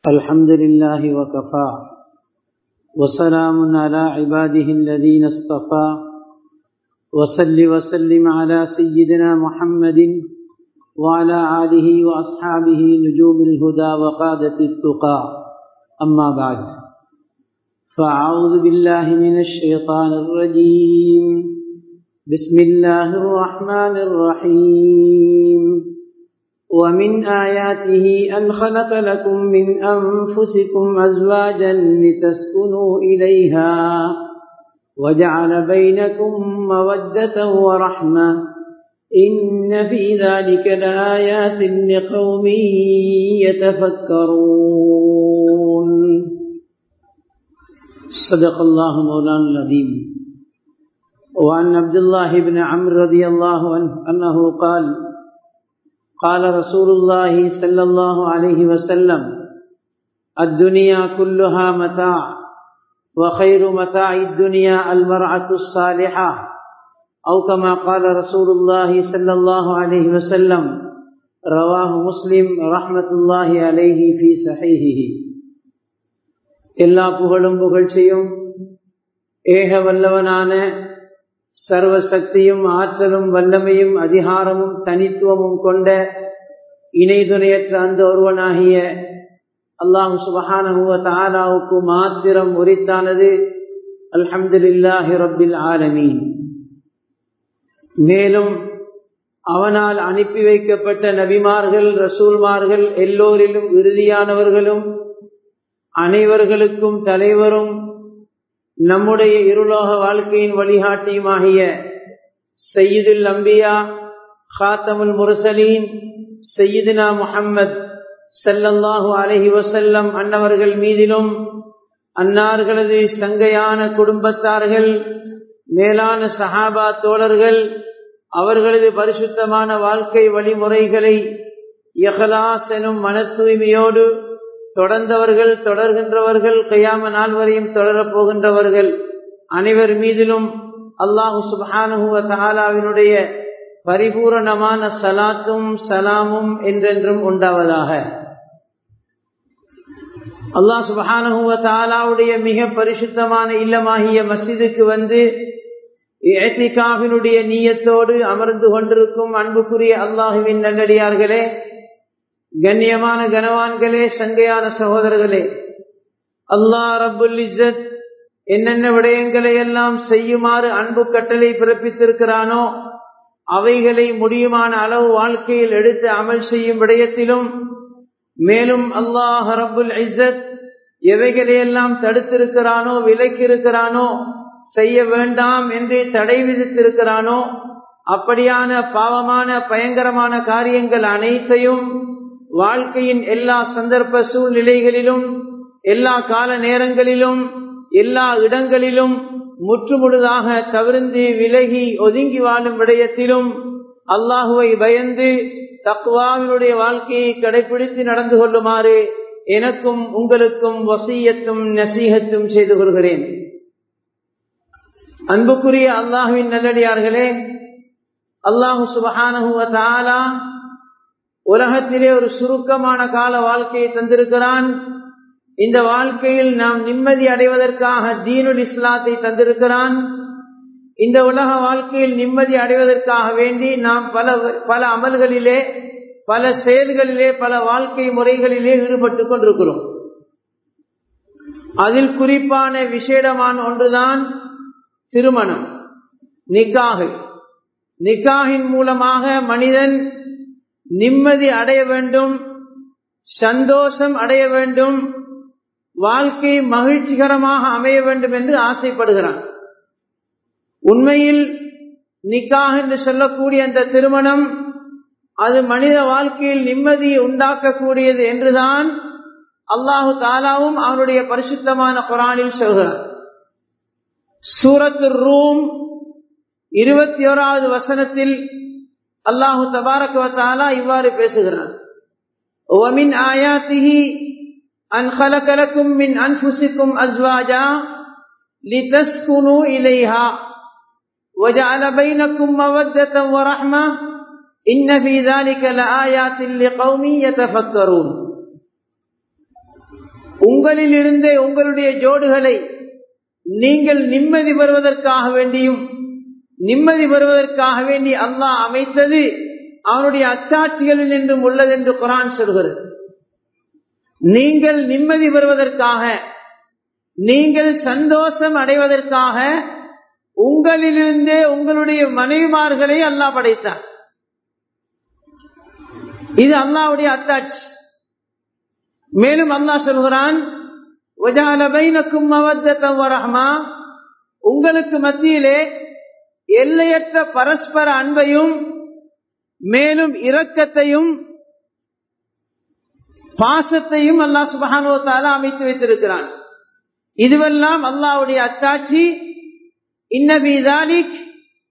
الحمد لله وكفى وسلام على عباده الذين اصطفى وصل وسلم على سيدنا محمد وعلى آله وأصحابه نجوم الهدى وقادة التقى أما بعد فأعوذ بالله من الشيطان الرجيم بسم الله الرحمن الرحيم ومن آياته أن خلق لكم من أنفسكم أزواجا لتسكنوا إليها وجعل بينكم مودة ورحمة إن في ذلك لآيات لقوم يتفكرون صدق الله مولانا العظيم وعن عبد الله بن عمرو رضي الله عنه أنه قال قال رسول الله صلى الله عليه وسلم الدنيا كلها متاع وخير متاع الدنيا المرأة الصالحة أو كما قال رسول الله صلى الله عليه وسلم رواه مسلم رحمة الله عليه في صحيحه எல்லா புகழும் புகழ்ச்சியும் ஏக வல்லவனான சர்வ சக்தியும் ஆற்றலும் வல்லமையும் அதிகாரமும் தனித்துவமும் கொண்ட இணை துணையற்ற அந்த ஒருவனாகிய அல்லாஹு சுபஹானஹுவ தாலாவுக்கு மாத்திரம் உரித்தானது அல்ஹம்துலில்லாஹி ரப்பில் ஆலமீன் மேலும் அவனால் அனுப்பி வைக்கப்பட்ட நபிமார்கள் ரசூல்மார்கள் எல்லோரிலும் இறுதியானவர்களும் அனைவர்களுக்கும் தலைவரும் நம்முடைய இருலோக வாழ்க்கையின் வழிகாட்டியுமாகிய சையீதுல் அம்பியா ஹாத்தமுல் முரசலீன் சையீதுனா முஹம்மத் சல்லல்லாஹு அலஹி வசல்லம் அன்னவர்கள் மீதிலும் அன்னார்களது சங்கையான குடும்பத்தார்கள் மேலான சஹாபா தோழர்கள் அவர்களது பரிசுத்தமான வாழ்க்கை வழிமுறைகளை யகலாஸ் எனும் மன தூய்மையோடு தொடர்ந்தவர்கள் தொடர்கின்றவர்கள் கையாம நாள் வரையும் தொடரப் போகின்றவர்கள் அனைவர் மீதிலும் அல்லாஹு சுபானுவ தாலாவினுடைய பரிபூரணமான சலாத்தும் சலாமும் என்றென்றும் உண்டாவதாக அல்லாஹ் சுபஹானுவ தாலாவுடைய மிக பரிசுத்தமான இல்லமாகிய மசிதுக்கு வந்து ஏத்திகாவினுடைய நீயத்தோடு அமர்ந்து கொண்டிருக்கும் அன்புக்குரிய அல்லாஹுவின் நல்லடியார்களே கண்ணியமான கனவான்களே சங்கையான சகோதரர்களே அல்லாஹ் ரபுல் இஸ்ஸத் என்னென்ன விடயங்களை எல்லாம் செய்யுமாறு அன்பு கட்டளை பிறப்பித்திருக்கிறானோ அவைகளை முடியுமான அளவு வாழ்க்கையில் எடுத்து அமல் செய்யும் விடயத்திலும் மேலும் அல்லாஹ் ரபுல் இஸ்ஸத் எவைகளையெல்லாம் தடுத்திருக்கிறானோ விலக்கியிருக்கிறானோ செய்ய வேண்டாம் என்று தடை விதித்திருக்கிறானோ அப்படியான பாவமான பயங்கரமான காரியங்கள் அனைத்தையும் வாழ்க்கையின் எல்லா சந்தர்ப்ப சூழ்நிலைகளிலும் எல்லா கால நேரங்களிலும் எல்லா இடங்களிலும் முற்றுமுழுதாக தவிர்ந்து விலகி ஒதுங்கி வாழும் விடயத்திலும் அல்லாஹுவை பயந்து தக்குவாவினுடைய வாழ்க்கையை கடைபிடித்து நடந்து கொள்ளுமாறு எனக்கும் உங்களுக்கும் வசியத்தும் நசீகத்தும் செய்து கொள்கிறேன் அன்புக்குரிய அல்லாஹுவின் நல்லடியார்களே அல்லாஹு சுபஹானஹுவ தாலா உலகத்திலே ஒரு சுருக்கமான கால வாழ்க்கையை தந்திருக்கிறான் இந்த வாழ்க்கையில் நாம் நிம்மதி அடைவதற்காக தீனுல் இஸ்லாத்தை தந்திருக்கிறான் இந்த உலக வாழ்க்கையில் நிம்மதி அடைவதற்காக வேண்டி நாம் பல பல அமல்களிலே பல செயல்களிலே பல வாழ்க்கை முறைகளிலே ஈடுபட்டு கொண்டிருக்கிறோம் அதில் குறிப்பான விசேடமான ஒன்றுதான் திருமணம் நிக்காகு நிக்காகின் மூலமாக மனிதன் நிம்மதி அடைய வேண்டும் சந்தோஷம் அடைய வேண்டும் வாழ்க்கை மகிழ்ச்சிகரமாக அமைய வேண்டும் என்று ஆசைப்படுகிறான் உண்மையில் நிக்காக என்று சொல்லக்கூடிய அந்த திருமணம் அது மனித வாழ்க்கையில் நிம்மதியை உண்டாக்கக்கூடியது என்றுதான் அல்லாஹு தாலாவும் அவனுடைய பரிசுத்தமான குரானில் சொல்கிறார் சூரத்து ரூம் இருபத்தி ஓராவது வசனத்தில் அல்லாஹு தபாரக்குவத்தாலா இவ்வாறு பேசுகிறார் ومن آياته أن خلق لكم من أنفسكم أزواجا لتسكنوا إليها وجعل بينكم مودة ورحمة إن في ذلك لآيات لقوم يتفكرون உங்களில் இருந்தே உங்களுடைய ஜோடுகளை நீங்கள் நிம்மதி பெறுவதற்காக வேண்டியும் நிம்மதி பெறுவதற்காக வேண்டி அல்லாஹ் அமைத்தது அவனுடைய அச்சாட்சிகளில் என்றும் உள்ளது என்று குரான் சொல்கிறது நீங்கள் நிம்மதி பெறுவதற்காக நீங்கள் சந்தோஷம் அடைவதற்காக உங்களிலிருந்தே உங்களுடைய மனைவிமார்களை அல்லாஹ் படைத்தார் இது அல்லாவுடைய அத்தாட்சி மேலும் அல்லாஹ் சொல்கிறான் உங்களுக்கு மத்தியிலே எல்லையற்ற பரஸ்பர அன்பையும் மேலும் இரக்கத்தையும் பாசத்தையும் அல்லாஹ் சுபகானுவத்தால அமைத்து வைத்திருக்கிறான் இதுவெல்லாம் அல்லாவுடைய அத்தாட்சி இன்னபீதாலிக்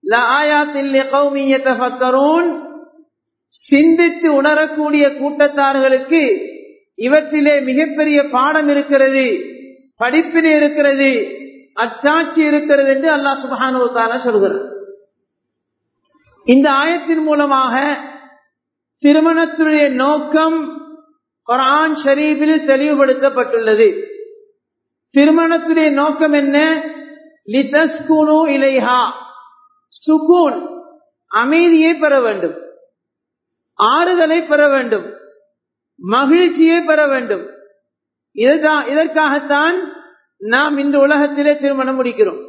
சிந்தித்து உணரக்கூடிய கூட்டத்தார்களுக்கு இவற்றிலே மிகப்பெரிய பாடம் இருக்கிறது படிப்பினை இருக்கிறது அச்சாட்சி இருக்கிறது என்று அல்லாஹ் சுபஹானுவத்தால சொல்கிறார் இந்த ஆயத்தின் மூலமாக திருமணத்துடைய நோக்கம் குரான் ஷரீஃபில் தெளிவுபடுத்தப்பட்டுள்ளது திருமணத்துடைய நோக்கம் என்ன லிதஸ்குனு இலைஹா சுகூன் அமைதியை பெற வேண்டும் ஆறுதலை பெற வேண்டும் மகிழ்ச்சியை பெற வேண்டும் இதற்காகத்தான் நாம் இந்த உலகத்திலே திருமணம் முடிக்கிறோம்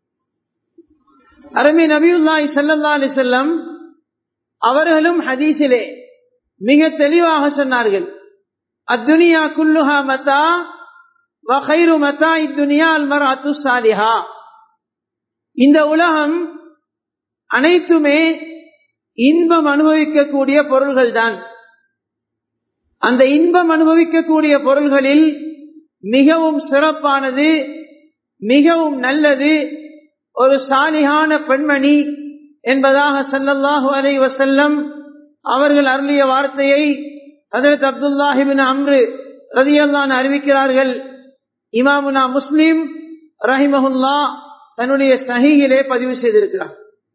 அருமை நபியுல்லாய் சல்லா அலி செல்லம் அவர்களும் ஹதீஸிலே மிக தெளிவாக சொன்னார்கள் அத்துனியா குல்லுஹா மதா வகைரு மதா இத்துனியா அல்மர் அத்து சாலிஹா இந்த உலகம் அனைத்துமே இன்பம் அனுபவிக்கக்கூடிய பொருள்கள் தான் அந்த இன்பம் அனுபவிக்கக்கூடிய பொருள்களில் மிகவும் சிறப்பானது மிகவும் நல்லது ஒரு சாலிகான பெண்மணி என்பதாக சல்லல்லாஹு அலை வசல்லம் அவர்கள் அருளிய வார்த்தையை ஹதரத் அப்துல்லாஹிபின் அம்ரு ரதியல்லான் அறிவிக்கிறார்கள் இமாமுனா முஸ்லிம் ரஹிமஹுல்லா தன்னுடைய சஹியிலே பதிவு செய்திருக்கிறார்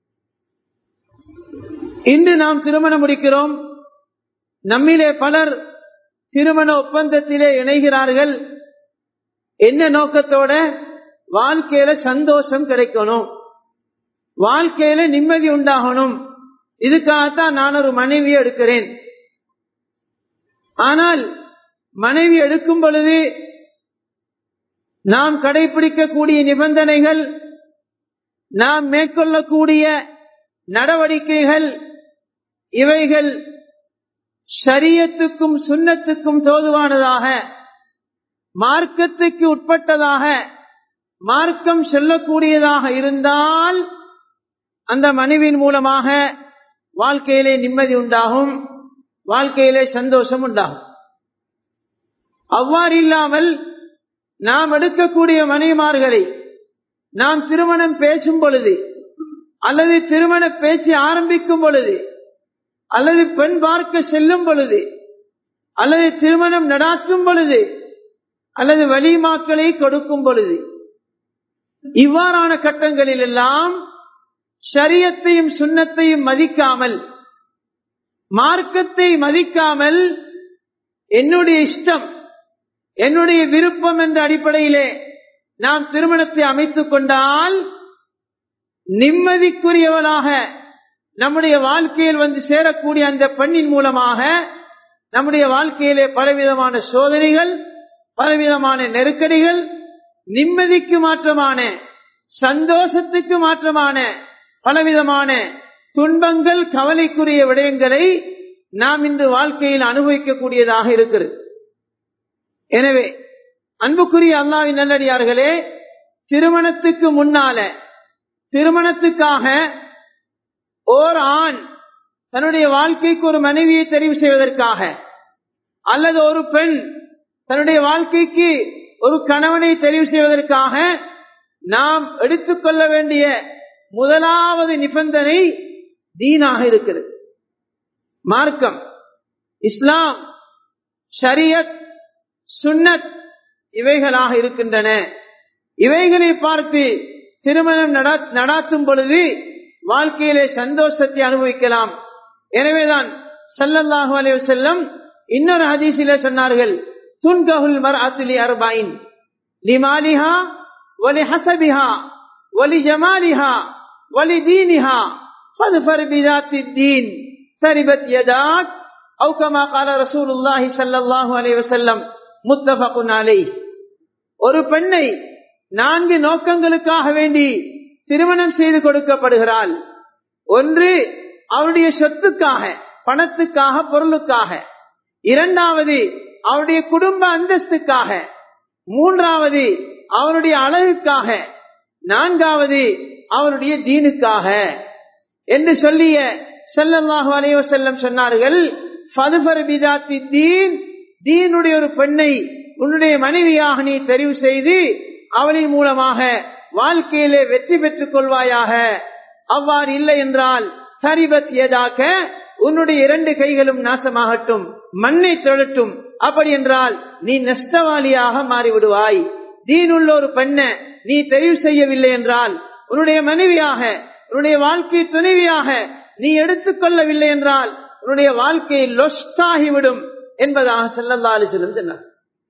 இன்று நாம் திருமணம் முடிக்கிறோம் நம்மிலே பலர் திருமண ஒப்பந்தத்திலே இணைகிறார்கள் என்ன நோக்கத்தோட வாழ்க்கையில சந்தோஷம் கிடைக்கணும் வாழ்க்கையில நிம்மதி உண்டாகணும் இதுக்காகத்தான் நான் ஒரு மனைவியை எடுக்கிறேன் ஆனால் மனைவி எடுக்கும் பொழுது நாம் கடைபிடிக்கக்கூடிய நிபந்தனைகள் நாம் மேற்கொள்ளக்கூடிய நடவடிக்கைகள் இவைகள் ஷரியத்துக்கும் சுண்ணத்துக்கும் தோதுவானதாக மார்க்கத்துக்கு உட்பட்டதாக மார்க்கம் செல்லக்கூடியதாக இருந்தால் அந்த மனைவியின் மூலமாக வாழ்க்கையிலே நிம்மதி உண்டாகும் வாழ்க்கையிலே சந்தோஷம் உண்டாகும் அவ்வாறு இல்லாமல் நாம் எடுக்கக்கூடிய மனைவிமார்களை நாம் திருமணம் பேசும் பொழுது அல்லது திருமண பேச்சு ஆரம்பிக்கும் பொழுது அல்லது பெண் பார்க்க செல்லும் பொழுது அல்லது திருமணம் நடாத்தும் பொழுது அல்லது வலிமாக்களை கொடுக்கும் பொழுது இவ்வாறான கட்டங்களில் எல்லாம் ஷரியத்தையும் சுண்ணத்தையும் மதிக்காமல் மார்க்கத்தை மதிக்காமல் என்னுடைய இஷ்டம் என்னுடைய விருப்பம் என்ற அடிப்படையிலே நாம் திருமணத்தை அமைத்துக் கொண்டால் நிம்மதிக்குரியவளாக நம்முடைய வாழ்க்கையில் வந்து சேரக்கூடிய அந்த பெண்ணின் மூலமாக நம்முடைய வாழ்க்கையிலே பலவிதமான சோதனைகள் பலவிதமான நெருக்கடிகள் நிம்மதிக்கு மாற்றமான சந்தோஷத்துக்கு மாற்றமான பலவிதமான துன்பங்கள் கவலைக்குரிய விடயங்களை நாம் இன்று வாழ்க்கையில் அனுபவிக்கக்கூடியதாக இருக்கிறது எனவே அன்புக்குரிய அல்லாவின் நல்லடியார்களே திருமணத்துக்கு முன்னால திருமணத்துக்காக ஓர் ஆண் தன்னுடைய வாழ்க்கைக்கு ஒரு மனைவியை தெரிவு செய்வதற்காக அல்லது ஒரு பெண் தன்னுடைய வாழ்க்கைக்கு ஒரு கணவனை தெரிவு செய்வதற்காக நாம் எடுத்துக்கொள்ள வேண்டிய முதலாவது நிபந்தனை தீனாக இருக்கிறது மார்க்கம் இஸ்லாம் ஷரியத் சுன்னத் இவைகளாக இருக்கின்றன இவைகளை பார்த்து திருமணம் நடாத்தும் பொழுது வாழ்க்கையிலே சந்தோஷத்தை அனுபவிக்கலாம் எனவேதான் சல்லல்லாஹு அலைய செல்லம் இன்னொரு ஹதீசிலே சொன்னார்கள் துன்கஹுல் மர்அத்துலி அர்பைன் லிமாலிஹா ஒலி ஹசபிஹா ஒலி ஜமாலிஹா ஒலி தீனிஹா فاظفر بذات الدين تربت يداك أو كما قال رسول الله صلى الله عليه وسلم متفق عليه ஒரு பெண்ணை நான்கு நோக்கங்களுக்காக வேண்டி திருமணம் செய்து கொடுக்கப்படுகிறாள் ஒன்று அவருடைய சொத்துக்காக பணத்துக்காக பொருளுக்காக இரண்டாவது அவருடைய குடும்ப அந்தஸ்துக்காக மூன்றாவது அவருடைய அழகுக்காக நான்காவது அவருடைய தீனுக்காக என்று சொல்லிய செல்லல்லாஹு அலைவ செல்லம் சொன்னார்கள் தீன் தீனுடைய ஒரு பெண்ணை உன்னுடைய மனைவியாக நீ தெரிவு செய்து அவளின் மூலமாக வாழ்க்கையிலே வெற்றி பெற்றுக் கொள்வாயாக அவ்வாறு இல்லை என்றால் சரிபத் ஏதாக்க உன்னுடைய இரண்டு கைகளும் நாசமாகட்டும் மண்ணை தொழட்டும் அப்படி என்றால் நீ நஷ்டவாளியாக மாறிவிடுவாய் தீனுள்ள ஒரு பெண்ண நீ தெரிவு செய்யவில்லை என்றால் உன்னுடைய மனைவியாக உன்னுடைய வாழ்க்கை துணைவியாக நீ எடுத்துக்கொள்ளவில்லை என்றால் உன்னுடைய வாழ்க்கை லொஸ்டாகிவிடும் என்பதாக செல்லந்தாலு செல்லும் சொன்னார்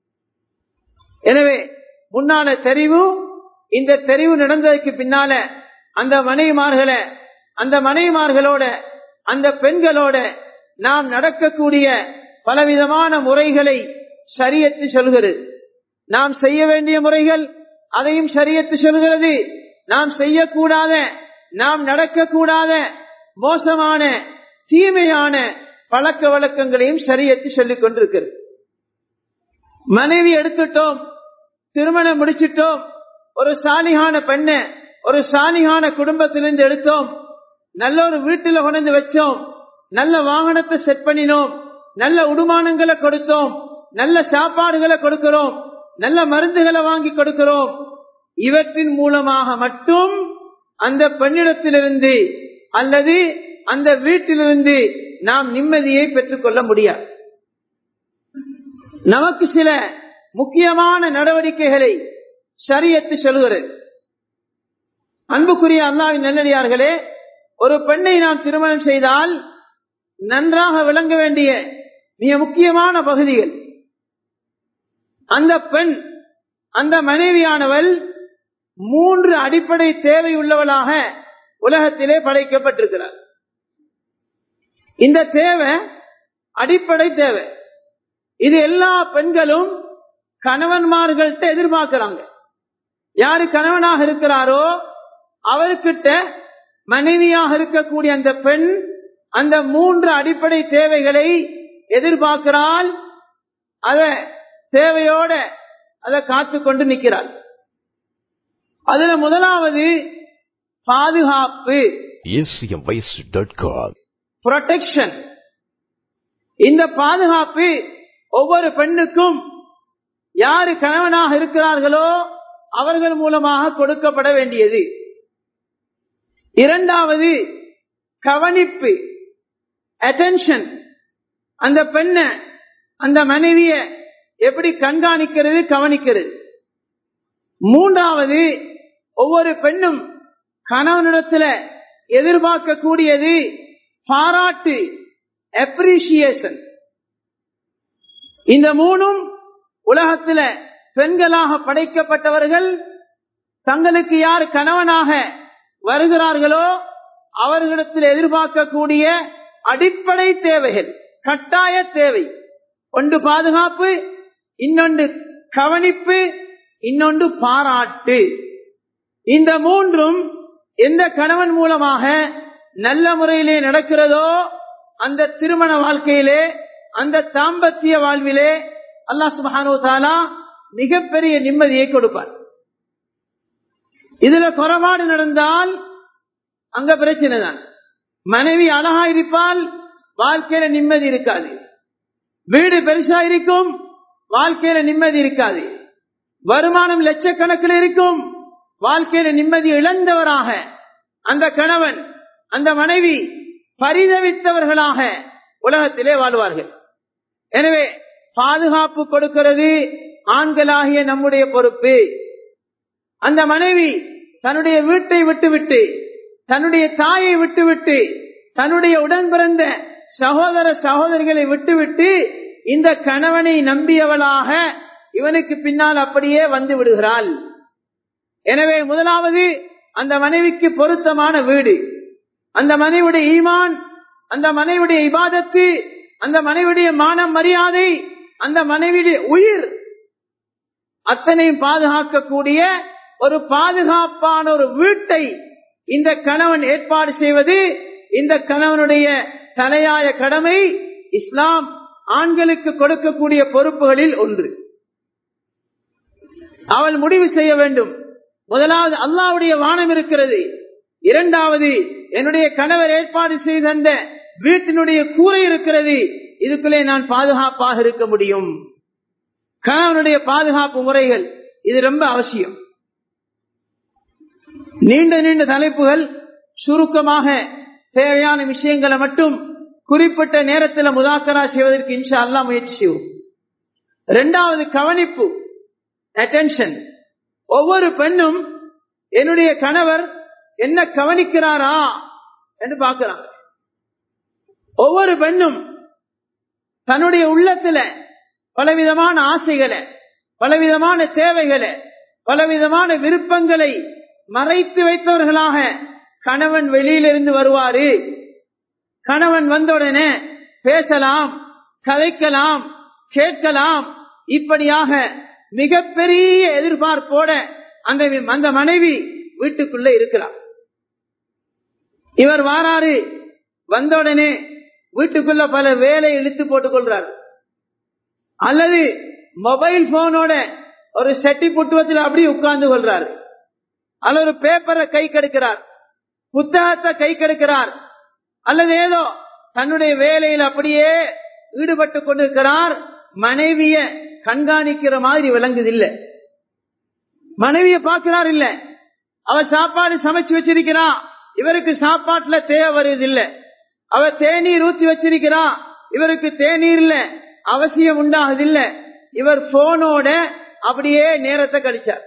எனவே முன்னால தெரிவு இந்த தெரிவு நடந்ததுக்கு பின்னால அந்த மனைவிமார்களை அந்த மனைவிமார்களோட அந்த பெண்களோட நாம் நடக்கக்கூடிய பலவிதமான முறைகளை சரியத்து சொல்கிறது நாம் செய்ய வேண்டிய முறைகள் அதையும் சரியத்து சொல்கிறது நாம் செய்யக்கூடாத நாம் நடக்கக்கூடாத மோசமான தீமையான பழக்க வழக்கங்களையும் சரியத்து சொல்லிக் கொண்டிருக்கிறது மனைவி எடுத்துட்டோம் திருமணம் முடிச்சிட்டோம் ஒரு சாலிகான பெண்ண ஒரு சாலிகான குடும்பத்திலிருந்து எடுத்தோம் நல்ல ஒரு வீட்டில கொண்டு வச்சோம் நல்ல வாகனத்தை செட் பண்ணினோம் நல்ல உடுமானங்களை கொடுத்தோம் நல்ல சாப்பாடுகளை கொடுக்கிறோம் நல்ல மருந்துகளை வாங்கி கொடுக்கிறோம் இவற்றின் மூலமாக மட்டும் அந்த பெண்ணிடத்திலிருந்து அல்லது அந்த வீட்டிலிருந்து நாம் நிம்மதியை பெற்றுக்கொள்ள முடியாது நமக்கு சில முக்கியமான நடவடிக்கைகளை சரியத்து சொல்கிறது அன்புக்குரிய அல்லாவின் நல்லடியார்களே ஒரு பெண்ணை நாம் திருமணம் செய்தால் நன்றாக விளங்க வேண்டிய மிக முக்கியமான பகுதிகள் அந்த பெண் அந்த மனைவியானவள் மூன்று அடிப்படை தேவை உள்ளவளாக உலகத்திலே படைக்கப்பட்டிருக்கிறார் இந்த தேவை அடிப்படை தேவை இது எல்லா பெண்களும் கணவன்மார்கள்ட்ட எதிர்பார்க்கிறாங்க யாரு கணவனாக இருக்கிறாரோ அவர்கிட்ட மனைவியாக இருக்கக்கூடிய அந்த பெண் அந்த மூன்று அடிப்படை தேவைகளை எதிர்பார்க்கிறாள் அத தேவையோட அதை காத்து கொண்டு நிற்கிறாள் அதுல முதலாவது பாதுகாப்பு புரொடெக்ஷன் இந்த பாதுகாப்பு ஒவ்வொரு பெண்ணுக்கும் யாரு கணவனாக இருக்கிறார்களோ அவர்கள் மூலமாக கொடுக்கப்பட வேண்டியது இரண்டாவது கவனிப்பு அட்டென்ஷன் அந்த பெண்ண அந்த மனைவிய எப்படி கண்காணிக்கிறது கவனிக்கிறது மூன்றாவது ஒவ்வொரு பெண்ணும் கணவனிடத்துல எதிர்பார்க்கக்கூடியது பாராட்டு அப்ரிசியேஷன் இந்த மூணும் உலகத்துல பெண்களாக படைக்கப்பட்டவர்கள் தங்களுக்கு யார் கணவனாக வருகிறார்களோ அவர்களிடத்தில் எதிர்பார்க்கக்கூடிய அடிப்படை தேவைகள் கட்டாய தேவை ஒன்று பாதுகாப்பு இன்னொன்று கவனிப்பு இன்னொன்று பாராட்டு இந்த மூன்றும் எந்த கணவன் மூலமாக நல்ல முறையிலே நடக்கிறதோ அந்த திருமண வாழ்க்கையிலே அந்த தாம்பத்திய வாழ்விலே அல்லா சுபானு தாலா மிகப்பெரிய நிம்மதியை கொடுப்பார் இதுல குறைபாடு நடந்தால் அங்க பிரச்சனை தான் மனைவி அழகா இருப்பால் வாழ்க்கையில நிம்மதி இருக்காது வீடு பெருசா இருக்கும் வாழ்க்கையில நிம்மதி இருக்காது வருமானம் லட்சக்கணக்கில் இருக்கும் வாழ்க்கையில நிம்மதி இழந்தவராக அந்த கணவன் அந்த மனைவி பரிதவித்தவர்களாக உலகத்திலே வாழ்வார்கள் எனவே பாதுகாப்பு கொடுக்கிறது ஆண்களாகிய நம்முடைய பொறுப்பு அந்த மனைவி தன்னுடைய வீட்டை விட்டுவிட்டு தன்னுடைய தாயை விட்டுவிட்டு தன்னுடைய உடன் பிறந்த சகோதர சகோதரிகளை விட்டுவிட்டு இந்த கணவனை நம்பியவளாக இவனுக்கு பின்னால் அப்படியே வந்து விடுகிறாள் எனவே முதலாவது அந்த மனைவிக்கு பொருத்தமான வீடு அந்த மனைவியுடைய ஈமான் அந்த மனைவியுடைய இபாதத்து அந்த மனைவியுடைய மானம் மரியாதை அந்த மனைவியுடைய உயிர் அத்தனையும் பாதுகாக்கக்கூடிய ஒரு பாதுகாப்பான ஒரு வீட்டை இந்த கணவன் ஏற்பாடு செய்வது இந்த கணவனுடைய தலையாய கடமை இஸ்லாம் ஆண்களுக்கு கொடுக்கக்கூடிய பொறுப்புகளில் ஒன்று அவள் முடிவு செய்ய வேண்டும் முதலாவது அல்லாவுடைய வானம் இருக்கிறது இரண்டாவது என்னுடைய கணவர் ஏற்பாடு செய்த அந்த வீட்டினுடைய கூரை இருக்கிறது இதுக்குள்ளே நான் பாதுகாப்பாக இருக்க முடியும் கணவனுடைய பாதுகாப்பு முறைகள் இது ரொம்ப அவசியம் நீண்ட நீண்ட தலைப்புகள் சுருக்கமாக தேவையான விஷயங்களை மட்டும் குறிப்பிட்ட நேரத்தில் முதாக்கரா செய்வதற்கு இன்ஷா அல்லா முயற்சி செய்வோம் இரண்டாவது கவனிப்பு அட்டென்ஷன் ஒவ்வொரு பெண்ணும் என்னுடைய கணவர் என்ன கவனிக்கிறாரா என்று பார்க்கிறாங்க ஒவ்வொரு பெண்ணும் தன்னுடைய உள்ளத்துல பலவிதமான ஆசைகளை பலவிதமான தேவைகளை பலவிதமான விருப்பங்களை மறைத்து வைத்தவர்களாக கணவன் வெளியிலிருந்து வருவாரு கணவன் வந்தவுடனே பேசலாம் கதைக்கலாம் கேட்கலாம் இப்படியாக மிகப்பெரிய எதிர்பார்ப்போட அந்த அந்த மனைவி வீட்டுக்குள்ள இருக்கிறார் இவர் வாராரு வந்தவுடனே வீட்டுக்குள்ள பல வேலை இழுத்து போட்டுக் கொள்றார் அல்லது மொபைல் போனோட ஒரு செட்டி புட்டுவத்தில் அப்படியே உட்கார்ந்து கொள்றாரு அல்லது ஒரு பேப்பரை கை கெடுக்கிறார் புத்தகத்தை கை கெடுக்கிறார் அல்லது ஏதோ தன்னுடைய வேலையில் அப்படியே ஈடுபட்டு கொண்டிருக்கிறார் மனைவிய கண்காணிக்கிற மாதிரி விளங்குதில்லை மனைவிய பார்க்கிறார் இல்ல அவ சாப்பாடு சமைச்சு வச்சிருக்கிறா இவருக்கு சாப்பாட்டுல தேவை வருவதில்லை அவ தேநீர் ஊத்தி வச்சிருக்கிறா இவருக்கு தேநீர்ல அவசியம் உண்டாகுதில்லை இவர் போனோட அப்படியே நேரத்தை கழிச்சார்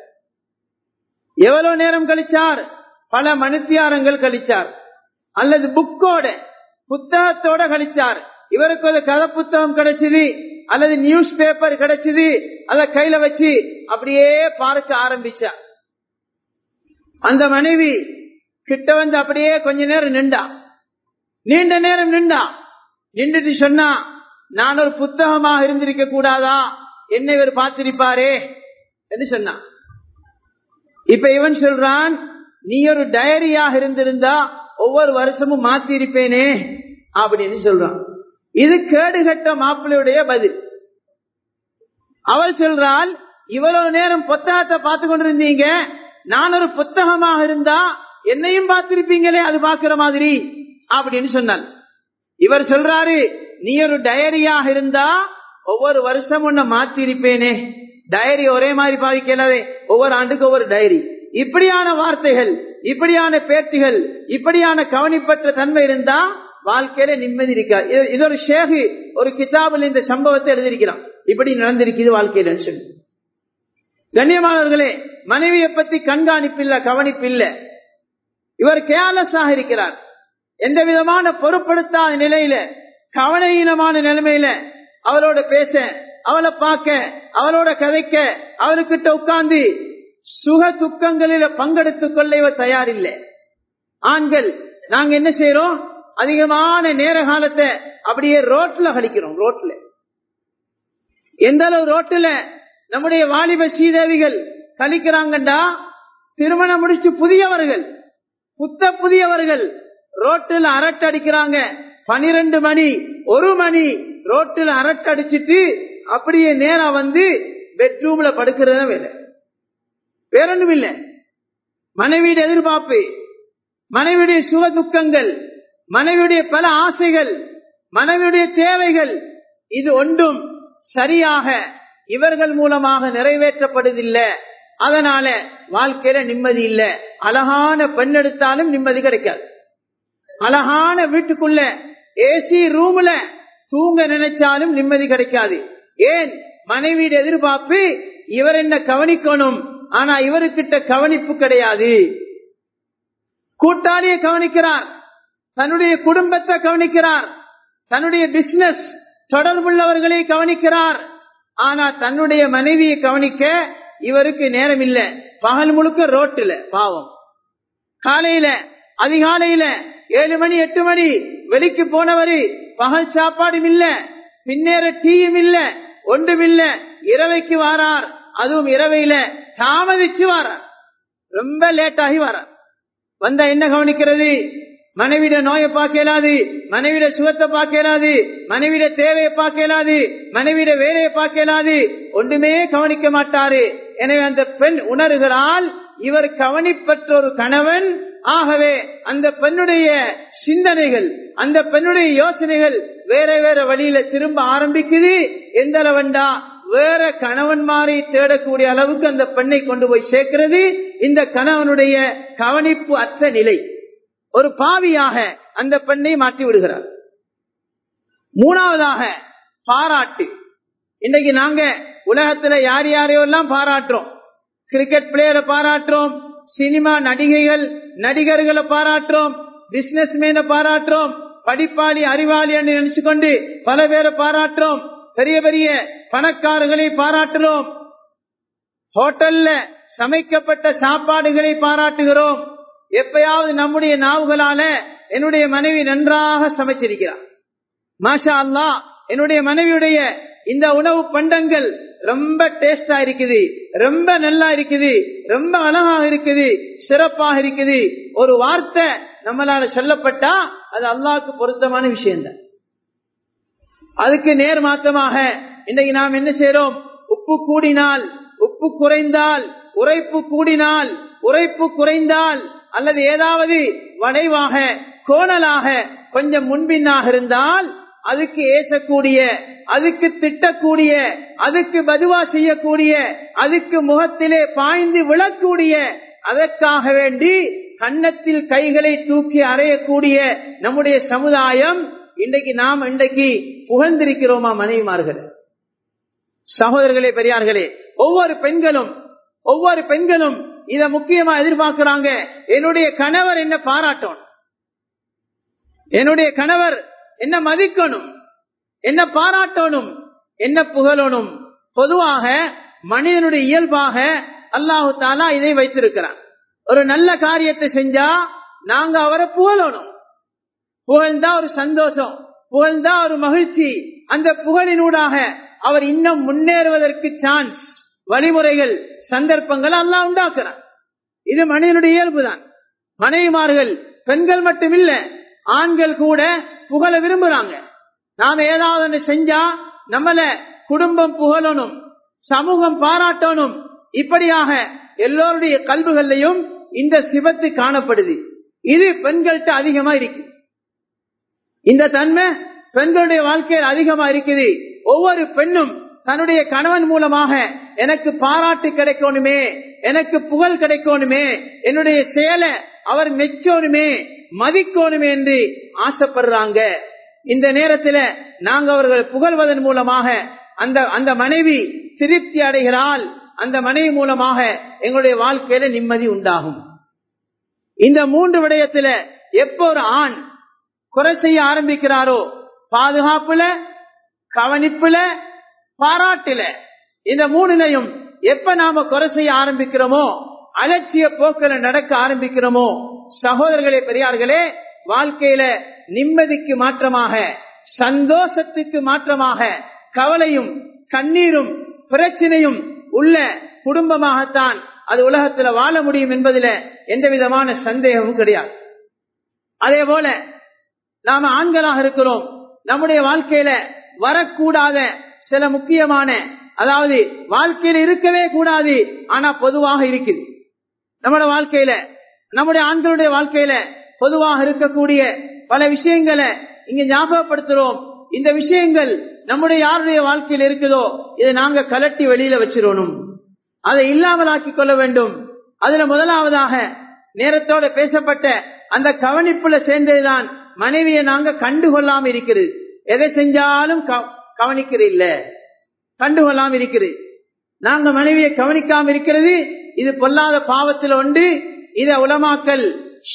எவ்வளவு நேரம் கழிச்சார் பல மனுத்தியாரங்கள் கழிச்சார் அல்லது புக்கோட புத்தகத்தோட கழிச்சார் இவருக்கு ஒரு கதை புத்தகம் கிடைச்சது அல்லது நியூஸ் பேப்பர் கிடைச்சது அத கையில வச்சு அப்படியே பார்க்க ஆரம்பிச்சா அந்த மனைவி கிட்ட வந்து அப்படியே கொஞ்ச நேரம் நின்றா நீண்ட நேரம் நின்றா நின்றுட்டு சொன்னா நான் ஒரு புத்தகமாக இருந்திருக்க கூடாதா என்ன இவர் பார்த்திருப்பாரே என்று சொன்னான் இப்ப இவன் சொல்றான் நீ ஒரு டயரியாக இருந்திருந்தா ஒவ்வொரு வருஷமும் மாத்தி இருப்பேனே அப்படின்னு சொல்றான் இது கேடுகட்ட மாப்பிள்ளையுடைய பதில் அவள் சொல்றாள் இவ்வளவு நேரம் புத்தகத்தை பார்த்து கொண்டிருந்தீங்க நான் ஒரு புத்தகமாக இருந்தா என்னையும் பார்த்திருப்பீங்களே அது பாக்குற மாதிரி அப்படின்னு சொன்னாள் இவர் சொல்றாரு நீ ஒரு டயரியாக இருந்தா ஒவ்வொரு வருஷம் உன்னை மாத்தி இருப்பேனே டயரி ஒரே மாதிரி பாதிக்கலாதே ஒவ்வொரு ஆண்டுக்கு ஒவ்வொரு டயரி இப்படியான வார்த்தைகள் இப்படியான பேச்சுகள் இப்படியான கவனிப்பற்ற தன்மை இருந்தா வாழ்க்கையில நிம்மதி இருக்காது இது ஒரு ஷேகு ஒரு கிதாபில் இந்த சம்பவத்தை எழுதியிருக்கிறான் இப்படி நடந்திருக்குது வாழ்க்கையில சொல்லி கண்ணியமானவர்களே மனைவியை பத்தி கண்காணிப்பு இல்ல கவனிப்பு இல்ல இவர் கேர்லெஸ்ஸாக இருக்கிறார் எந்த விதமான பொருட்படுத்தாத நிலையில கவனஹீனமான நிலைமையில அவளோட பேச அவளை பார்க்க அவளோட கதைக்க அவர்கிட்ட உட்கார்ந்து சுக துக்கங்களில பங்கெடுத்துக் கொள்ள இவர் தயாரில்லை ஆண்கள் நாங்க என்ன செய்யறோம் அதிகமான நேர காலத்தை அப்படியே ரோட்ல கழிக்கிறோம் ரோட்ல எந்த அளவு ரோட்ல நம்முடைய வாலிப சீதேவிகள் கழிக்கிறாங்கண்டா திருமணம் முடிச்சு புதியவர்கள் புத்த புதியவர்கள் ரோட்டில் அரட்டை அடிக்கிறாங்க பனிரெண்டு மணி ஒரு மணி ரோட்டில் அரட்டை அடிச்சிட்டு அப்படியே நேரா வந்து பெட்ரூம்ல படுக்கிறத வேலை வேற ஒன்றும் இல்லை மனைவியுடைய எதிர்பார்ப்பு மனைவியுடைய சுக துக்கங்கள் மனைவியுடைய பல ஆசைகள் மனைவியுடைய தேவைகள் இது ஒன்றும் சரியாக இவர்கள் மூலமாக நிறைவேற்றப்படுதில்லை அதனால வாழ்க்கையில நிம்மதி இல்ல அழகான பெண் எடுத்தாலும் நிம்மதி கிடைக்காது அழகான வீட்டுக்குள்ள ஏசி ரூம்ல தூங்க நினைச்சாலும் நிம்மதி கிடைக்காது ஏன் மனைவியோட எதிர்பார்ப்பு இவர் என்ன கவனிக்கணும் ஆனா இவருக்கிட்ட கவனிப்பு கிடையாது கூட்டாளியை கவனிக்கிறார் தன்னுடைய குடும்பத்தை கவனிக்கிறார் தன்னுடைய பிசினஸ் தொடர்புள்ளவர்களை கவனிக்கிறார் ஆனா தன்னுடைய மனைவியை கவனிக்க இவருக்கு நேரம் இல்ல பகல் முழுக்க ரோட்டுல பாவம் காலையில அதிகாலையில ஏழு மணி எட்டு மணி வெளிக்கு போனவரு பகல் சாப்பாடும் இல்ல பின்னேற டீயும் இல்ல ஒன்றும் இல்ல இரவைக்கு வாரார் அதுவும் இரவையில தாமதிச்சு வாரார் ரொம்ப லேட் ஆகி வாரார் வந்தா என்ன கவனிக்கிறது மனைவிட நோயை பார்க்கலாது மனைவிட சுகத்தை பார்க்கலாது மனைவிட தேவையை பார்க்கலாது மனைவிட வேலையை பார்க்கலாது ஒன்றுமே கவனிக்க மாட்டாரு எனவே அந்த பெண் உணர்கிறாள் இவர் கவனிப்பற்ற ஒரு கணவன் ஆகவே அந்த பெண்ணுடைய சிந்தனைகள் அந்த பெண்ணுடைய யோசனைகள் வேற வேற வழியில திரும்ப ஆரம்பிக்குது எந்த அளவண்டா வேற கணவன்மாரை தேடக்கூடிய அளவுக்கு அந்த பெண்ணை கொண்டு போய் சேர்க்கிறது இந்த கணவனுடைய கவனிப்பு அற்ற நிலை ஒரு பாவியாக அந்த பெண்ணை மாற்றி விடுகிறார் மூணாவதாக பாராட்டு இன்னைக்கு நாங்க உலகத்துல யார் யாரையோ எல்லாம் பாராட்டுறோம் கிரிக்கெட் பிளேயரை பாராட்டுறோம் சினிமா நடிகைகள் நடிகர்களை பாராட்டுறோம் பிசினஸ் மேனை பாராட்டுறோம் படிப்பாளி அறிவாளி என்று நினைச்சு கொண்டு பல பேரை பாராட்டுறோம் பெரிய பெரிய பணக்காரர்களை பாராட்டுறோம் ஹோட்டல்ல சமைக்கப்பட்ட சாப்பாடுகளை பாராட்டுகிறோம் எப்பயாவது நம்முடைய நாவுகளால என்னுடைய மனைவி நன்றாக சமைச்சிருக்கிறார் மாஷா அல்லா என்னுடைய மனைவியுடைய இந்த உணவு பண்டங்கள் ரொம்ப டேஸ்டா இருக்குது ரொம்ப நல்லா இருக்குது ரொம்ப அழகாக இருக்குது சிறப்பாக இருக்குது ஒரு வார்த்தை நம்மளால சொல்லப்பட்டா அது அல்லாவுக்கு பொருத்தமான விஷயம்தான் அதுக்கு நேர் மாற்றமாக இன்னைக்கு நாம் என்ன செய்யறோம் உப்பு கூடினால் உப்பு குறைந்தால் உரைப்பு கூடினால் உரைப்பு குறைந்தால் அல்லது ஏதாவது வளைவாக கோணலாக கொஞ்சம் முன்பின்னாக இருந்தால் அதுக்கு ஏசக்கூடிய அதுக்கு திட்டக்கூடிய அதுக்கு பதுவா செய்யக்கூடிய அதுக்கு முகத்திலே பாய்ந்து விழக்கூடிய அதற்காக வேண்டி கன்னத்தில் கைகளை தூக்கி அறையக்கூடிய நம்முடைய சமுதாயம் இன்றைக்கு நாம் இன்றைக்கு புகழ்ந்திருக்கிறோமா மனைவிமார்கள் சகோதரர்களே பெரியார்களே ஒவ்வொரு பெண்களும் ஒவ்வொரு பெண்களும் இத முக்கியமா எதிர்பார்க்கிறாங்க என்னுடைய கணவர் என்ன பாராட்டணும் என்னுடைய கணவர் என்ன மதிக்கணும் என்ன பாராட்டணும் என்ன புகழணும் பொதுவாக மனிதனுடைய இயல்பாக அல்லாஹு தாலா இதை வைத்திருக்கிறார் ஒரு நல்ல காரியத்தை செஞ்சா நாங்க அவரை புகழணும் புகழ்ந்தா ஒரு சந்தோஷம் புகழ்ந்தா ஒரு மகிழ்ச்சி அந்த புகழினூடாக அவர் இன்னும் முன்னேறுவதற்கு சான்ஸ் வழிமுறைகள் சந்தர்ப்பங்கள் எல்லாம் உண்டாக்குறார் இது மனிதனுடைய இயல்புதான் மனைவிமார்கள் பெண்கள் மட்டுமில்ல ஆண்கள் கூட புகழ விரும்புறாங்க நாம ஏதாவது ஒன்று செஞ்சா நம்மள குடும்பம் புகழணும் சமூகம் பாராட்டணும் இப்படியாக எல்லோருடைய கல்விகள்லையும் இந்த சிவத்து காணப்படுது இது பெண்கள்கிட்ட அதிகமா இருக்கு இந்த தன்மை பெண்களுடைய வாழ்க்கையில் அதிகமா இருக்குது ஒவ்வொரு பெண்ணும் தன்னுடைய கணவன் மூலமாக எனக்கு பாராட்டு கிடைக்கணுமே எனக்கு புகழ் கிடைக்கணுமே என்னுடைய செயலை அவர் மெச்சோனுமே மதிக்கணுமே என்று ஆசைப்படுறாங்க இந்த நேரத்துல நாங்க அவர்கள் புகழ்வதன் மூலமாக அந்த அந்த மனைவி திருப்தி அடைகிறாள் அந்த மனைவி மூலமாக எங்களுடைய வாழ்க்கையில நிம்மதி உண்டாகும் இந்த மூன்று விடயத்துல எப்போ ஒரு ஆண் குறை செய்ய ஆரம்பிக்கிறாரோ பாதுகாப்புல கவனிப்புல பாராட்டுல இந்த மூணுலையும் எப்ப நாம குறை செய்ய ஆரம்பிக்கிறோமோ அலட்சிய போக்கில நடக்க ஆரம்பிக்கிறோமோ சகோதரர்களே பெரியார்களே வாழ்க்கையில நிம்மதிக்கு மாற்றமாக சந்தோஷத்துக்கு மாற்றமாக கவலையும் கண்ணீரும் பிரச்சனையும் உள்ள குடும்பமாகத்தான் அது உலகத்துல வாழ முடியும் என்பதில எந்த விதமான சந்தேகமும் கிடையாது அதே போல நாம ஆண்களாக இருக்கிறோம் நம்முடைய வாழ்க்கையில வரக்கூடாத சில முக்கியமான அதாவது வாழ்க்கையில இருக்கவே கூடாது ஆனா பொதுவாக இருக்குது நம்மளோட வாழ்க்கையில நம்முடைய ஆண்களுடைய வாழ்க்கையில பொதுவாக இருக்கக்கூடிய பல விஷயங்களை இங்க ஞாபகப்படுத்துறோம் இந்த விஷயங்கள் நம்முடைய யாருடைய வாழ்க்கையில் இருக்குதோ இதை நாங்க கலட்டி வெளியில வச்சிடணும் அதை இல்லாமலாக்கி கொள்ள வேண்டும் அதுல முதலாவதாக நேரத்தோட பேசப்பட்ட அந்த கவனிப்புல சேர்ந்ததுதான் மனைவியை நாங்க கண்டுகொள்ளாம இருக்கிறது எதை செஞ்சாலும் கவனிக்கிற இல்ல கண்டுகொள்ளாம இருக்கிறது நாங்க மனைவியை கவனிக்காம இருக்கிறது இது பொல்லாத பாவத்தில் உண்டு இத உலமாக்கல்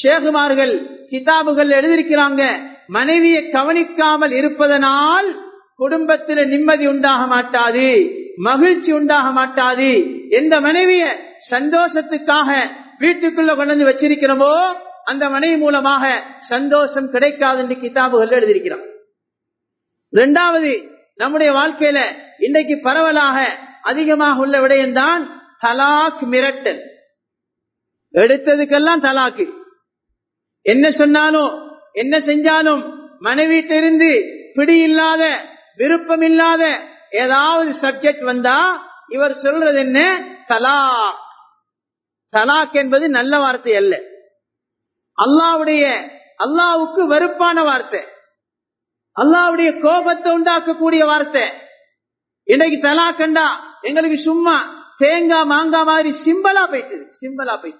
ஷேகுமார்கள் கிதாபுகள் எழுதியிருக்கிறாங்க மனைவியை கவனிக்காமல் இருப்பதனால் குடும்பத்தில் நிம்மதி உண்டாக மாட்டாது மகிழ்ச்சி உண்டாக மாட்டாது எந்த மனைவிய சந்தோஷத்துக்காக வீட்டுக்குள்ள கொண்டு வந்து வச்சிருக்கிறோமோ அந்த மனைவி மூலமாக சந்தோஷம் கிடைக்காது என்று கிதாபுகள் எழுதியிருக்கிறான் இரண்டாவது நம்முடைய வாழ்க்கையில இன்றைக்கு பரவலாக அதிகமாக உள்ள விடயம்தான் தலாக் மிரட்டல் எடுத்ததுக்கெல்லாம் தலாக்கு என்ன சொன்னாலும் என்ன செஞ்சாலும் மனைவிட்டிருந்து பிடி இல்லாத விருப்பம் இல்லாத ஏதாவது சப்ஜெக்ட் வந்தா இவர் சொல்றது என்ன தலாக் தலாக் என்பது நல்ல வார்த்தை அல்ல அல்லாவுடைய அல்லாவுக்கு வெறுப்பான வார்த்தை அல்லாவுடைய கோபத்தை உண்டாக்கக்கூடிய வார்த்தை இன்னைக்கு தலாக்கண்டா எங்களுக்கு சும்மா தேங்காய் மாங்காய் மாதிரி சிம்பலா போயிட்டு சிம்பலா போயிட்டு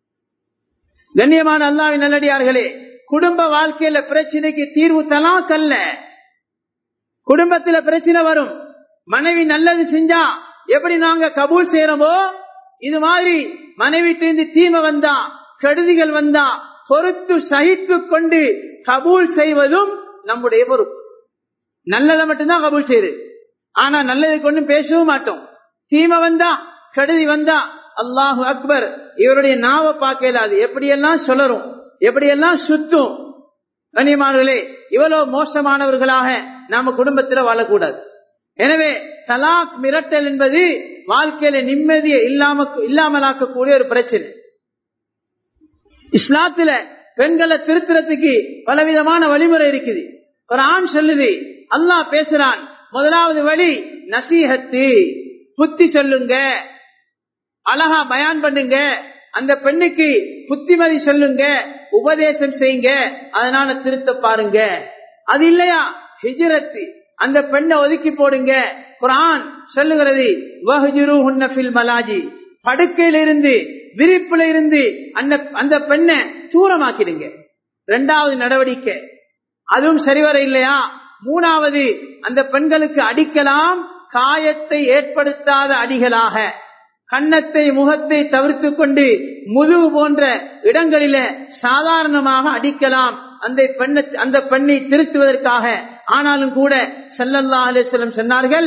கண்ணியமான அல்லாவின் நல்லடியார்களே குடும்ப வாழ்க்கையில பிரச்சனைக்கு தீர்வு தலாக் அல்ல குடும்பத்துல பிரச்சனை வரும் மனைவி நல்லது செஞ்சா எப்படி நாங்க கபூல் செய்யறோமோ இது மாதிரி மனைவி தேர்ந்து தீமை வந்தா கெடுதிகள் வந்தா பொறுத்து சகித்து கொண்டு கபூல் செய்வதும் நம்முடைய பொறுப்பு நல்லதை மட்டும்தான் கபூல் செய்யுது ஆனா நல்லதை கொண்டு பேசவும் மாட்டோம் தீமை வந்தா கெடுதி வந்தா அல்லாஹு அக்பர் இவருடைய நாவை பார்க்கலாது எப்படியெல்லாம் சொல்லரும் எப்படியெல்லாம் சுத்தும் கண்ணியமானவர்களே இவ்வளவு மோசமானவர்களாக நாம குடும்பத்தில் வாழக்கூடாது எனவே தலாக் மிரட்டல் என்பது வாழ்க்கையில நிம்மதியை இல்லாம இல்லாமலாக்கக்கூடிய ஒரு பிரச்சனை இஸ்லாத்துல பெண்களை திருத்துறதுக்கு பலவிதமான வழிமுறை இருக்குது ஒரு ஆண் சொல்லுது அல்லாஹ் பேசுறான் முதலாவது வழி நசீகத்து புத்தி சொல்லுங்க அழகா பயான் பண்ணுங்க அந்த பெண்ணுக்கு புத்திமதி சொல்லுங்க உபதேசம் செய்யுங்க அதனால திருத்த பாருங்க அது இல்லையா ஹிஜரத்து அந்த பெண்ணை ஒதுக்கி போடுங்க குரான் சொல்லுகிறது மலாஜி படுக்கையில இருந்து விரிப்புல இருந்து அந்த அந்த பெண்ணை தூரமாக்கிடுங்க இரண்டாவது நடவடிக்கை அதுவும் சரிவர இல்லையா மூணாவது அந்த பெண்களுக்கு அடிக்கலாம் காயத்தை ஏற்படுத்தாத அடிகளாக கன்னத்தை முகத்தை தவிர்த்து கொண்டு முதுகு போன்ற இடங்களில சாதாரணமாக அடிக்கலாம் அந்த பெண்ணை அந்த பெண்ணை திருத்துவதற்காக ஆனாலும் கூட செல்லல்லா அலிஸ்லம் சொன்னார்கள்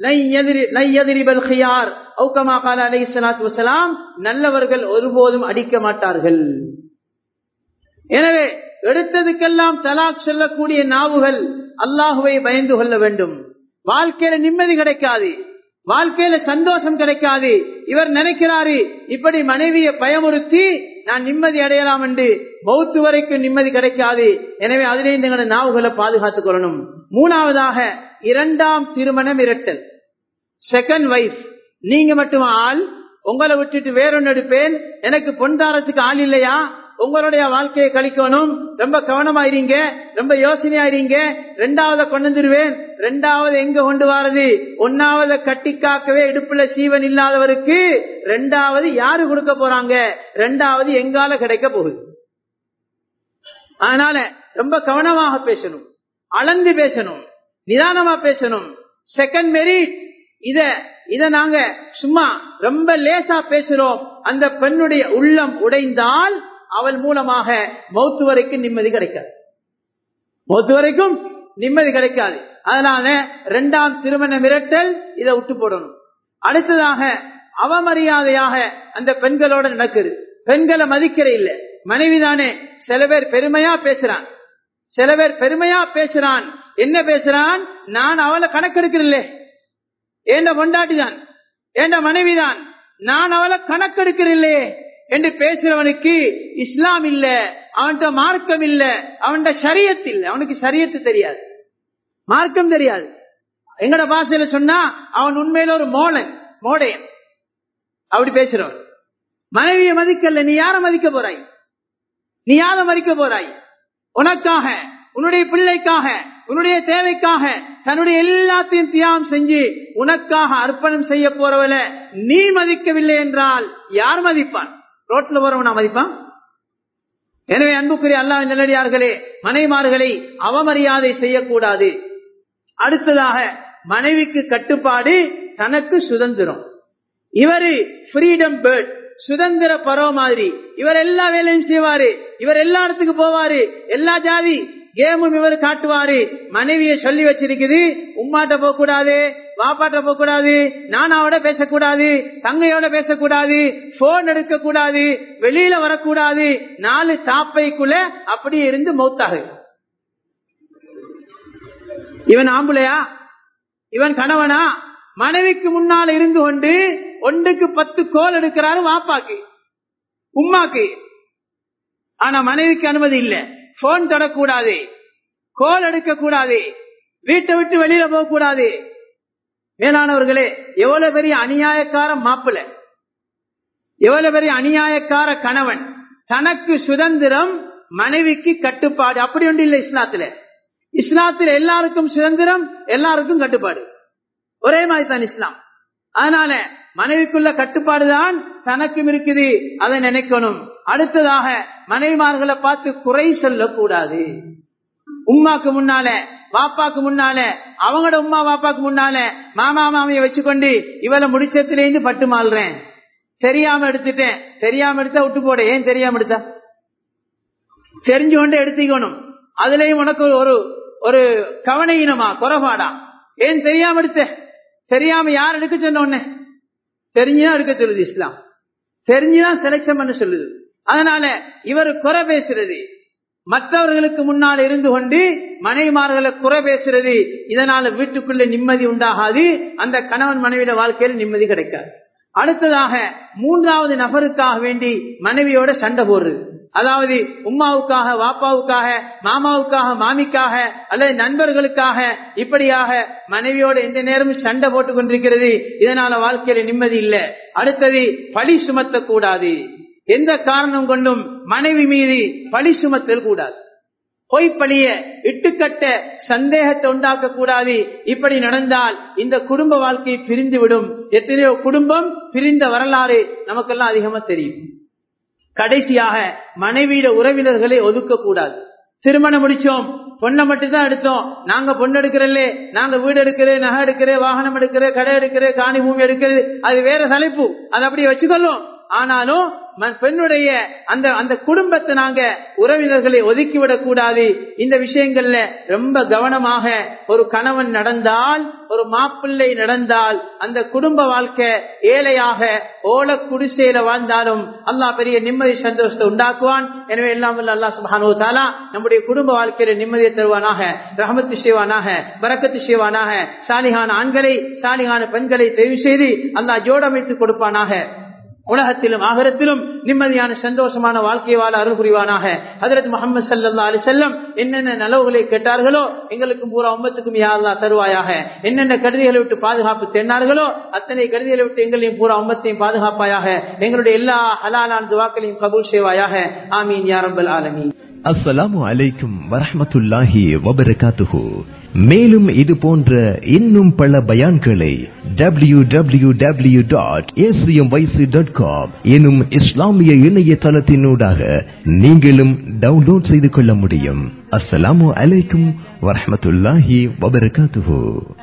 நல்லவர்கள் ஒருபோதும் அடிக்க மாட்டார்கள் எனவே எடுத்ததுக்கெல்லாம் தலாக் சொல்லக்கூடிய நாவுகள் அல்லாஹுவை பயந்து கொள்ள வேண்டும் வாழ்க்கையில நிம்மதி கிடைக்காது வாழ்க்கையில சந்தோஷம் கிடைக்காது இவர் நினைக்கிறாரு இப்படி மனைவியை பயமுறுத்தி நான் நிம்மதி அடையலாம் என்று பௌத்து வரைக்கும் நிம்மதி கிடைக்காது எனவே அதிலே எங்களோட நாவுகளை பாதுகாத்துக் கொள்ளணும் மூணாவதாக இரண்டாம் திருமணம் இரட்டல் செகண்ட் வைஃப் நீங்க மட்டும் ஆள் உங்களை விட்டுட்டு வேறொன்னு எடுப்பேன் எனக்கு பொன்தாரத்துக்கு ஆள் இல்லையா உங்களுடைய வாழ்க்கையை கழிக்கணும் ரொம்ப கவனமாயிருங்க ரொம்ப யோசனையாயிருங்க ரெண்டாவத கொண்டு வந்துருவேன் ரெண்டாவது எங்க கொண்டு வாரது ஒன்னாவத கட்டி காக்கவே இடுப்புல சீவன் இல்லாதவருக்கு ரெண்டாவது யாரு கொடுக்க போறாங்க ரெண்டாவது எங்கால கிடைக்க போகுது அதனால ரொம்ப கவனமாக பேசணும் அளந்து பேசணும் நிதானமா பேசணும் செகண்ட் மெரிட் இத இத நாங்க சும்மா ரொம்ப லேசா பேசுறோம் அந்த பெண்ணுடைய உள்ளம் உடைந்தால் அவள் மூலமாக மௌத்து வரைக்கும் நிம்மதி கிடைக்காது மௌத்து வரைக்கும் நிம்மதி கிடைக்காது அதனால இரண்டாம் திருமண மிரட்டல் இதை விட்டு போடணும் அடுத்ததாக அவமரியாதையாக அந்த பெண்களோட நடக்குது பெண்களை மதிக்கிற இல்ல மனைவிதானே சில பேர் பெருமையா பேசுறான் சில பேர் பெருமையா பேசுறான் என்ன பேசுறான் நான் அவளை கணக்கெடுக்கிறல்ல ஏண்ட பொண்டாட்டி தான் ஏண்ட மனைவிதான் நான் அவளை கணக்கெடுக்கிறல்லே என்று பேசுறவனுக்கு இஸ்லாம் இல்ல அவன்கிட்ட மார்க்கம் இல்ல அவன்கிட்ட சரியத்து இல்ல அவனுக்கு சரியத்து தெரியாது மார்க்கம் தெரியாது எங்கட பாசையில சொன்னா அவன் உண்மையில ஒரு மோளன் மோடையன் அப்படி பேசுறவன் மனைவியை மதிக்கல நீ யார மதிக்க போறாய் நீ யார மதிக்க போறாய் உனக்காக உன்னுடைய பிள்ளைக்காக உன்னுடைய தேவைக்காக தன்னுடைய எல்லாத்தையும் தியாகம் செஞ்சு உனக்காக அர்ப்பணம் செய்ய போறவள நீ மதிக்கவில்லை என்றால் யார் மதிப்பான் ரோட்ல போறவனா மதிப்பான் எனவே அன்புக்குரிய அல்லாஹ் நல்லடியார்களே மனைமார்களை அவமரியாதை செய்யக்கூடாது அடுத்ததாக மனைவிக்கு கட்டுப்பாடு தனக்கு சுதந்திரம் இவரு ஃப்ரீடம் பேர்ட் சுதந்திர பருவ மாதிரி இவர் எல்லா வேலையும் செய்வாரு இவர் எல்லா இடத்துக்கு போவாரு எல்லா ஜாதி கேமும் இவர் காட்டுவாரு மனைவிய சொல்லி வச்சிருக்குது உம்மாட்ட போக கூடாது வாப்பாட்ட போக கூடாது நானாவோட பேசக்கூடாது தங்கையோட பேசக்கூடாது போன் எடுக்க கூடாது வெளியில வரக்கூடாது நாலு தாப்பைக்குள்ள அப்படியே இருந்து மௌத்தாகு இவன் ஆம்புலையா இவன் கணவனா மனைவிக்கு முன்னால் இருந்து கொண்டு ஒன்றுக்கு பத்து கோல் எடுக்கிறாரு வாப்பாக்கு உம்மாக்கு ஆனா மனைவிக்கு அனுமதி இல்ல போன் தொடக்கூடாது கோல் எடுக்க கூடாது வீட்டை விட்டு வெளியில போக கூடாது மேலானவர்களே எவ்வளவு பெரிய அநியாயக்கார மாப்பிள எவ்வளவு பெரிய அநியாயக்கார கணவன் தனக்கு சுதந்திரம் மனைவிக்கு கட்டுப்பாடு அப்படி ஒன்று இல்லை இஸ்லாத்துல இஸ்லாத்தில் எல்லாருக்கும் சுதந்திரம் எல்லாருக்கும் கட்டுப்பாடு ஒரே மாதிரி தான் இஸ்லாம் அதனால மனைவிக்குள்ள கட்டுப்பாடு தான் தனக்கும் இருக்குது அதை நினைக்கணும் அடுத்ததாக மனைவிமார்களை பார்த்து குறை சொல்லக்கூடாது உமாக்கு முன்னால வாப்பாக்கு முன்னால அவங்களோட உமா வாப்பாக்கு முன்னால மாமா மாமிய வச்சுக்கொண்டு இவளை முடிச்சத்திலேருந்து பட்டு மாறுறேன் தெரியாம எடுத்துட்டேன் தெரியாம எடுத்தா விட்டு போட ஏன் தெரியாம எடுத்தா தெரிஞ்சு கொண்டு எடுத்துக்கணும் அதுலயும் உனக்கு ஒரு ஒரு கவனையினமா குறைபாடா ஏன் தெரியாம எடுத்த தெரியாம யார் எடுக்க சொன்ன உடனே தெரிஞ்சுதான் எடுக்க சொல்லுது இஸ்லாம் தெரிஞ்சுதான் செலக்ஷன் பண்ண சொல்லுது அதனால இவர் குறை பேசுறது மற்றவர்களுக்கு முன்னால் இருந்து கொண்டு மனைவிமார்களை குறை பேசுறது இதனால வீட்டுக்குள்ள நிம்மதி உண்டாகாது அந்த கணவன் மனைவியோட வாழ்க்கையில் நிம்மதி கிடைக்காது அடுத்ததாக மூன்றாவது நபருக்காக வேண்டி மனைவியோட சண்டை போடுறது அதாவது உமாவுக்காக வாப்பாவுக்காக மாமாவுக்காக மாமிக்காக அல்லது நண்பர்களுக்காக இப்படியாக மனைவியோட எந்த நேரமும் சண்டை போட்டுக் கொண்டிருக்கிறது இதனால வாழ்க்கையில நிம்மதி இல்லை அடுத்தது பழி சுமத்த கூடாது எந்த காரணம் கொண்டும் மனைவி மீது பழி சுமத்தல் கூடாது பொய்ப்பழிய இட்டுக்கட்ட சந்தேகத்தை உண்டாக்க கூடாது இப்படி நடந்தால் இந்த குடும்ப வாழ்க்கை பிரிந்துவிடும் எத்தனையோ குடும்பம் பிரிந்த வரலாறு நமக்கெல்லாம் அதிகமா தெரியும் கடைசியாக மனைவியிட உறவினர்களை ஒதுக்க கூடாது திருமணம் முடிச்சோம் பொண்ணை மட்டும் தான் எடுத்தோம் நாங்க பொண்ணு எடுக்கிறல்ல நாங்க வீடு எடுக்கிறேன் நகை எடுக்கிறேன் வாகனம் எடுக்கிறேன் கடை எடுக்கிறேன் காணி பூமி எடுக்கிறது அது வேற தலைப்பு அதை அப்படியே வச்சுக்கொள்ளும் ஆனாலும் பெண்ணுடைய அந்த அந்த குடும்பத்தை நாங்க உறவினர்களை ஒதுக்கிவிடக் கூடாது இந்த விஷயங்கள்ல ரொம்ப கவனமாக ஒரு கணவன் நடந்தால் ஒரு மாப்பிள்ளை நடந்தால் அந்த குடும்ப வாழ்க்கை ஏழையாக ஓல குடிசையில வாழ்ந்தாலும் அல்லாஹ் பெரிய நிம்மதி சந்தோஷத்தை உண்டாக்குவான் எனவே எல்லாம் வல்ல அல்லாஹ் சுபானோ தாலா நம்முடைய குடும்ப வாழ்க்கையில நிம்மதியை தருவானாக ரஹமத்து செய்வானாக பரக்கத்து செய்வானாக சாலிகான ஆண்களை சாலிகான பெண்களை தெரிவு செய்து அல்லாஹ் ஜோடமைத்து கொடுப்பானாக உலகத்திலும் ஆகரத்திலும் நிம்மதியான சந்தோஷமான வாழ்க்கை வாழ அருள் புரிவானாக ஹதரத் முகமது சல்லா அலி செல்லம் என்னென்ன நலவுகளை கேட்டார்களோ எங்களுக்கும் பூரா உம்மத்துக்கும் யாரா தருவாயாக என்னென்ன கருதிகளை விட்டு பாதுகாப்பு தென்னார்களோ அத்தனை கருதிகளை விட்டு எங்களையும் பூரா உம்மத்தையும் பாதுகாப்பாயாக எங்களுடைய எல்லா ஹலாலான துவாக்களையும் கபூல் செய்வாயாக ஆமீன் யாரம்பல் ஆலமீன் அஸ்ஸலாமு அலைக்கும் வரஹமத்துல்லாஹி வபரகாத்துஹு மேலும் இது போன்ற இன்னும் பல பயான்களை W W W dot dot com எனும் இஸ்லாமிய இணையதளத்தினூடாக நீங்களும் டவுன்லோட் செய்து கொள்ள முடியும் அஸ்ஸலாமு அலைக்கும் வரஹமத்துல்லாஹி வபரகாத்துஹு